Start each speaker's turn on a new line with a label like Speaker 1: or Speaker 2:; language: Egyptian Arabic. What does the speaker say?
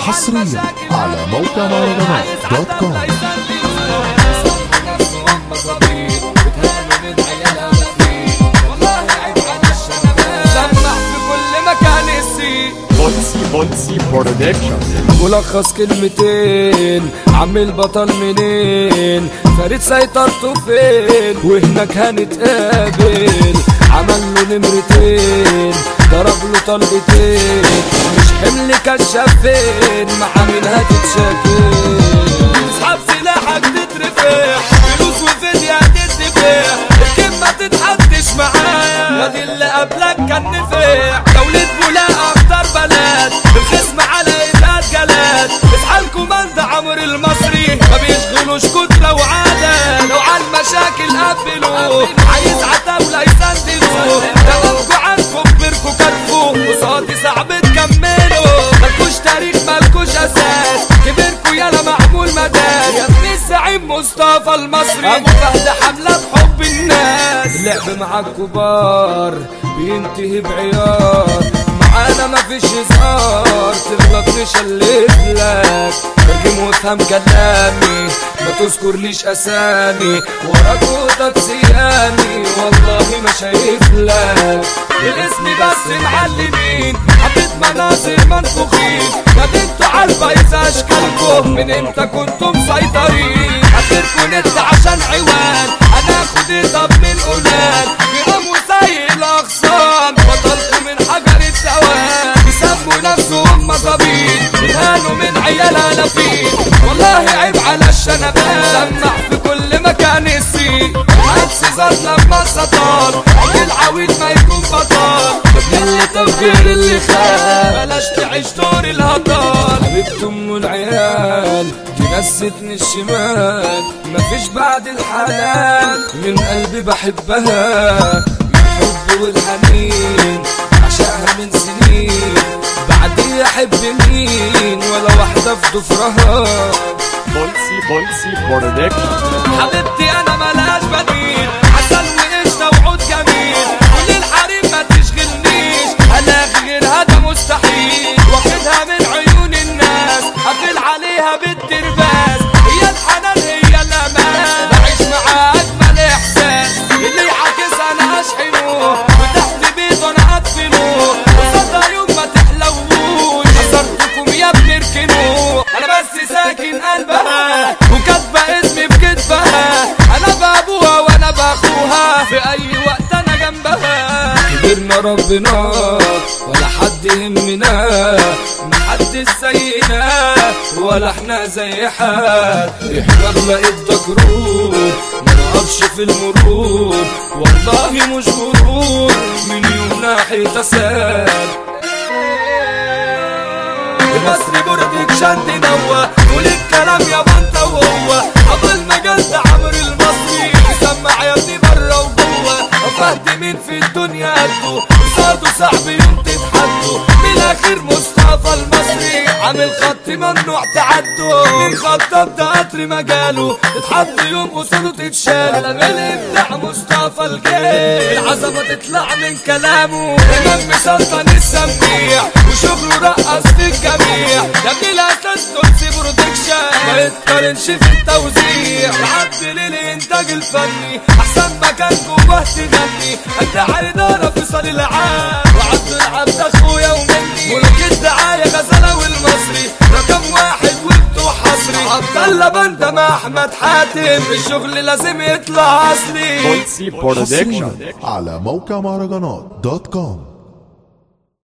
Speaker 1: حصريا على موقع مهرجانات دوت كوم
Speaker 2: سمع في كل مكان السي
Speaker 3: بولسي بولسي برودكشن
Speaker 2: ملخص كلمتين عم البطل منين فريد سيطرته فين وهناك هنتقابل عمل له نمرتين ضرب له طلقتين مش حمل كشافين مع مين هتتشاكل اسحب سلاحك تترفع فلوس وفدية تدفع الكلمة تتحدش معايا ودي اللي قبلك كان نفع دولة بولاقة اختار بلد الخصم على ايدات جلاد اصحى الكوماند عمرو المصري ما بيشغلوش كترة وعادة لو على المشاكل قبلوا عايز عتاولة يسندلوا تمامكوا عنكم كبركوا كرفوا قصادي صعب تكملوا مالكوش تاريخ مالكوش اساس كبركوا يالا معمول مداد يا ابن الزعيم مصطفى المصري ابو فهد حملة بحب الناس اللعب مع الكبار بينتهي بعيار معانا مفيش هزار تغلط نشلت لك ترجم وافهم كلامي ما تذكرليش اسامي وراك وقتك سيامي والله ما شايف لك الاسم بس معلمين حبيت مناظر منفوخين يا انتوا عارفه اذا اشكالكم من امتى كنتم مسيطرين اخركم نت عشان عوان انا اخد طب من قلال جرام وسيء الاغصان بطلت من حجر الثوان بيسموا نفسهم مظابيط بيهانوا من عيال الافين والله عيب على الشنبات سمع في كل مكان السي حدس زاد لما سطر عيد العويد ما يكون بطل ابن اللي تفكير اللي خان بلاش تعيش دور الهطل حبيبة ام العيال تنستني الشمال مفيش بعد الحنان من قلبي بحبها الحب والحنين عشقها من سنين بعدي احب مين ولا واحدة في ضفرها
Speaker 3: بولسي بولسي برودكشن
Speaker 2: حبيبتي انا ملهاش بديل عسل وقشطة وعود جميل كل الحريم ما تشغلنيش انا غيرها ده مستحيل واخدها من عيون الناس قافل عليها بالترباس هي الحنان هي الامان بعيش معاها اجمل احساس اللي يعاكس انا اشحنه وتحت بيته انا ادفنه قصادها يوم ما تحلوش حذرتكم يا ابني اركنوا انا بس ساكن قلبها وكاتبه اسمي في كتفها انا بابوها وانا باخوها في اي وقت انا جنبها كبرنا ربنا ولا حد يهمنا محدش زينا ولا احنا زي حد احنا لقيت ده جروب ما نقفش في المرور والله مش غرور من يوم ناحية تسال المصري برودكشن تنوى قول الكلام يا بنت وهو ابو المجال ده عمرو المصري سمع يا ابني بره وجوه فهد مين في الدنيا قده قصاده صعب يوم تتحدوا من الاخر مصطفى المصري عامل خط ممنوع تعدوا من خطاب ده قطر مجاله تتحط يوم قصاده تتشال الابداع مصطفى الجيل العظمه تطلع من كلامه امام مسلطن السميع وشغله رقص في الجميع يا ابني الاساس تونسي برودكشن ما يتقارنش في التوزيع عبد الانتاج الفني احسن مكان جوه تغني انت عيدانه فيصل العام وعبد العبد اخويا ومني ملك الدعايه غزاله والمصري رقم واحد وبتوع حصري عبد الله بنده مع احمد حاتم الشغل لازم يطلع اصلي
Speaker 3: بولسي برودكشن
Speaker 1: حصريا على موقع مهرجانات دوت كوم